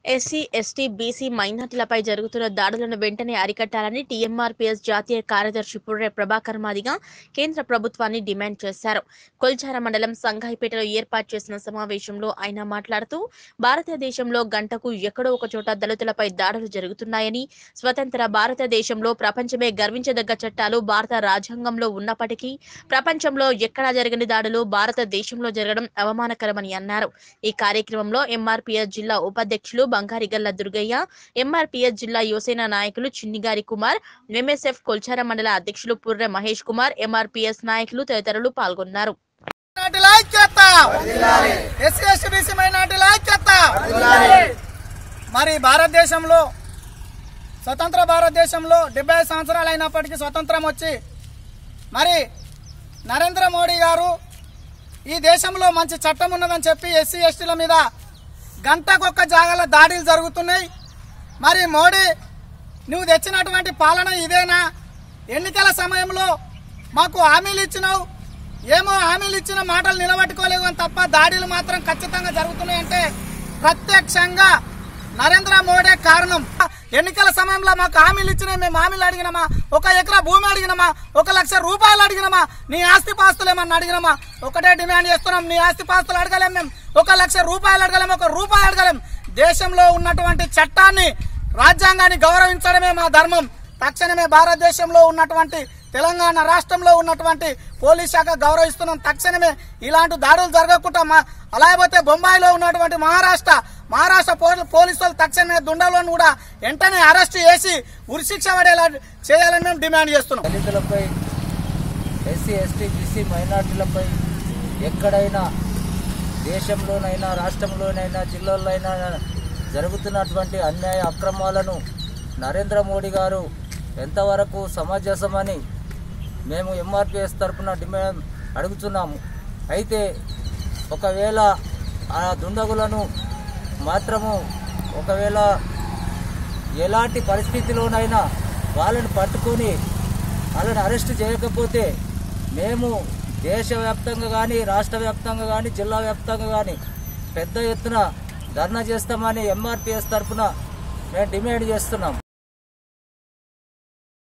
SC ST BC మైనార్టీలపై జరుగుతున్న దాడులను వెంటనే అరికట్టాలని టీఎంఆర్పీఎస్ జాతీయ కార్యదర్శి పుర్రె ప్రభాకర్ మాదిగా కేంద్ర ప్రభుత్వాన్ని డిమాండ్ చేశారు కొల్చార మండలం సంఘాయిపేటలో ఏర్పాటు చేసిన సమావేశంలో ఆయన మాట్లాడుతూ భారతదేశంలో గంటకు ఎక్కడో ఒక చోట దళితులపై దాడులు జరుగుతున్నాయని స్వతంత్ర భారతదేశంలో ప్రపంచమే గర్వించదగ్గ చట్టాలు భారత రాజ్యాంగంలో ఉన్నప్పటికీ ప్రపంచంలో ఎక్కడా జరగని దాడులు భారతదేశంలో జరగడం అవమానకరమని అన్నారు ఈ కార్యక్రమంలో ఎంఆర్పీఎస్ జిల్లా ఉపాధ్యక్షులు బంగారిగల్ల దుర్గయ్య ఎంఆర్పీఎస్ జిల్లా యువసేన నాయకులు చిన్నిగారి కుమార్ ఎంఎస్ఎఫ్ కొల్చార మండల అధ్యక్షులు పుర్రె మహేష్ కుమార్ ఎంఆర్పీఎస్ నాయకులు తదితరులు పాల్గొన్నారు మైనార్టీల ఐక్యత ఎస్సీ ఎస్టీ బీసీ మైనార్టీల ఐక్యత మరి భారతదేశంలో స్వతంత్ర భారతదేశంలో డెబ్బై ఐదు సంవత్సరాలు అయినప్పటికీ స్వతంత్రం వచ్చి మరి నరేంద్ర మోడీ గారు ఈ దేశంలో మంచి చట్టం ఉన్నదని చెప్పి ఎస్సీ ఎస్టీల మీద గంటకొక్క జాగాల దాడులు జరుగుతున్నాయి మరి మోడీ నువ్వు తెచ్చినటువంటి పాలన ఇదేనా ఎన్నికల సమయంలో మాకు హామీలు ఇచ్చినావు ఏమో హామీలు ఇచ్చిన మాటలు నిలబెట్టుకోలేవు అని తప్ప దాడులు మాత్రం ఖచ్చితంగా జరుగుతున్నాయంటే ప్రత్యక్షంగా నరేంద్ర మోడీ కారణం ఎన్నికల సమయంలో మాకు హామీలు ఇచ్చినాయి మేము హామీలు అడిగినామా ఒక ఎకరా భూమి అడిగినామా ఒక లక్ష రూపాయలు అడిగినామా నీ ఆస్తి పాస్తులు ఏమన్నా అడిగినామా ఒకటే డిమాండ్ చేస్తున్నాం నీ ఆస్తి పాస్తులు అడగలేం మేము ఒక లక్ష రూపాయలు అడగలేం ఒక రూపాయి అడగలేం దేశంలో ఉన్నటువంటి చట్టాన్ని రాజ్యాంగాన్ని గౌరవించడమే మా ధర్మం తక్షణమే భారతదేశంలో ఉన్నటువంటి తెలంగాణ రాష్ట్రంలో ఉన్నటువంటి పోలీస్ శాఖ గౌరవిస్తున్నాం తక్షణమే ఇలాంటి దాడులు జరగకుండా మా అలాగైతే బొంబాయిలో ఉన్నటువంటి మహారాష్ట్ర మహారాష్ట్ర పో- పోలీసులు తక్షణమే దుండలను కూడా వెంటనే అరెస్ట్ చేసి ఉరిశిక్ష పడేలా చేయాలని మేము డిమాండ్ చేస్తున్నాం దళితులపై ఎస్సీ ఎస్టీ బీసీ మైనార్టీలపై ఎక్కడైనా దేశంలోనైనా రాష్ట్రంలోనైనా జిల్లాల్లోనైనా జరుగుతున్నటువంటి అన్యాయ అక్రమాలను నరేంద్ర మోడీ గారు ఎంతవరకు సమంజసమని మేము ఎంఆర్పిఎస్ తరఫున డిమాండ్ అడుగుతున్నాము అయితే ఒకవేళ ఆ దుండగులను మాత్రము ఒకవేళ ఎలాంటి పరిస్థితిలోనైనా వాళ్ళని పట్టుకొని వాళ్ళని అరెస్ట్ చేయకపోతే మేము దేశవ్యాప్తంగా కానీ రాష్ట్ర వ్యాప్తంగా కానీ జిల్లా వ్యాప్తంగా కానీ పెద్ద ఎత్తున ధర్నా చేస్తామని ఎంఆర్పిఎస్ తరఫున మేము డిమాండ్ చేస్తున్నాం